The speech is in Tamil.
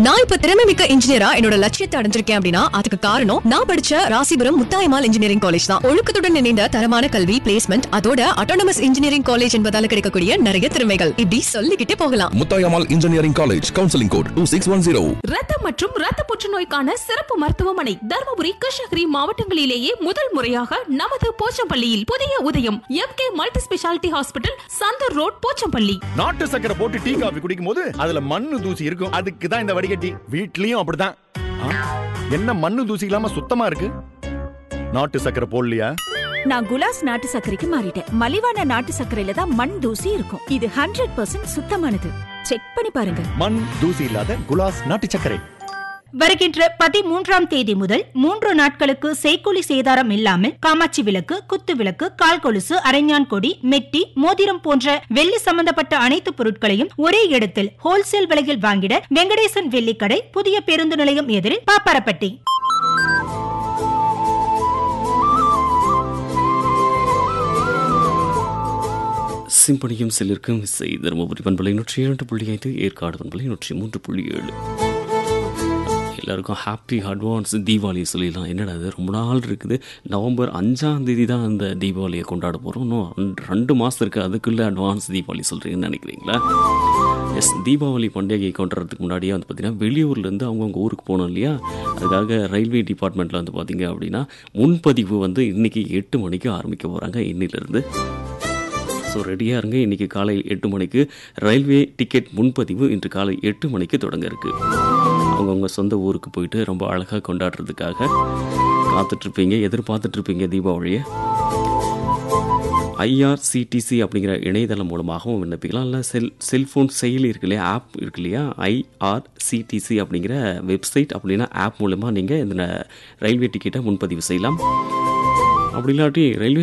நான் இப்ப திறமை மிக்க இன்ஜினியரா என்னோட லட்சியத்தை அடைஞ்சிருக்கேன் அப்படின்னா அதுக்கு காரணம் நான் படிச்ச ராசிபுரம் முத்தாயமால் இன்ஜினியரிங் காலேஜ் தான் ஒழுக்கத்துடன் இணைந்த தரமான கல்வி பிளேஸ்மெண்ட் அதோட அட்டானமஸ் இன்ஜினியரிங் காலேஜ் என்பதால கிடைக்கக்கூடிய நிறைய திறமைகள் இப்படி சொல்லிக்கிட்டே போகலாம் Muthayammal engineering college counselling code two six one zero ரத்தம் மற்றும் ரத்த புற்றுநோய்க்கான சிறப்பு மருத்துவமனை தருமபுரி கிருஷ்ணகிரி மாவட்டங்களிலேயே முதல் முறையாக நமது போச்சம்பள்ளியில் புதிய Udhayam M K multi speciality hospital Santhur road Pochampalli நாட்டு சக்கரை போட்டு டீ காபி குடிக்கும் போது அதுல மண்ணு தூசி இருக்கும் அதுக்கு தான் இந்த வடிகட்டி வீட்லயும் அப்படிதான் ஆ, என்ன மண்ணு தூசி இல்லாம சுத்தமா இருக்கு நாட்டு சக்கரை போடலையா நான் குலாஸ் நாட்டு சர்க்கரைக்கு மாறிட்டேன் மலிவான நாட்டு சர்க்கரையில தான் மண் தூசி இருக்கும் இது ஹண்ட்ரட் பர்சன்ட் சுத்தமானது செக் பண்ணி பாருங்க மண் தூசி இல்லாத குலாஸ் நாட்டு சர்க்கரை வருகின்ற பதிமூன்றாம் தேதி முதல் மூன்று நாட்களுக்கு செய்கூலி சேதாரம் இல்லாமல் காமாட்சி விளக்கு குத்து விளக்கு கால் கொலுசு அரைஞான் கொடி மெட்டி மோதிரம் போன்ற வெள்ளி சம்பந்தப்பட்ட அனைத்து பொருட்களையும் ஒரே இடத்தில் ஹோல்சேல் விலையில் வாங்கிட வெங்கடேசன் வெள்ளிக்கடை புதிய பேருந்து நிலையம் எதிரில் பாப்பாரப்பட்டி சிம்பனியும் சிலருக்கும் இசை தருமபுரி பண்பலை நூற்றி இரண்டு புள்ளி ஐந்து ஏற்காடு பண்பலை நூற்றி மூன்று புள்ளி ஏழு எல்லாருக்கும் ஹாப்பி அட்வான்ஸ் தீபாவளி சொல்லிடலாம் என்னடா இது ரொம்ப நாள் இருக்குது நவம்பர் அஞ்சாம் தேதி தான் அந்த தீபாவளியை கொண்டாட போகிறோம் இன்னும் ரெண்டு- ரெண்டு மாதம் இருக்குது அதுக்குள்ளே அட்வான்ஸ் தீபாவளி சொல்கிறீங்கன்னு நினைக்கிறீங்களா எஸ் தீபாவளி பண்டிகை கொண்டாடுறதுக்கு முன்னாடியே வந்து பார்த்திங்கன்னா வெளியூர்லேருந்து அவங்கவுங்க ஊருக்கு போகணும் இல்லையா அதுக்காக ரயில்வே டிபார்ட்மெண்ட்டில் வந்து பார்த்திங்க அப்படின்னா முன்பதிவு வந்து இன்றைக்கி எட்டு மணிக்கு ஆரம்பிக்க போகிறாங்க இன்னிலிருந்து ஸோ ரெடியாக இருங்க இன்றைக்கி காலை எட்டு மணிக்கு ரயில்வே டிக்கெட் முன்பதிவு இன்று காலை எட்டு மணிக்கு தொடங்க இருக்கு அவங்கவுங்க சொந்த ஊருக்கு போயிட்டு ரொம்ப அழகாக கொண்டாடுறதுக்காக காத்துட்ருப்பீங்க எதிர்பார்த்துட்ருப்பீங்க தீபாவளியை ஐஆர்சிடிசி அப்படிங்கிற இணையதளம் மூலமாகவும் விண்ணப்பிக்கலாம் இல்லை செல் செல்ஃபோன் செயலி இருக்கு இல்லையா ஆப் இருக்கு இல்லையா ஐஆர்சிடிசி அப்படிங்கிற வெப்சைட் அப்படின்னா ஆப் மூலமாக நீங்கள் இந்த ரயில்வே டிக்கெட்டை முன்பதிவு செய்யலாம் அப்படி இல்லாட்டி ரயில்வே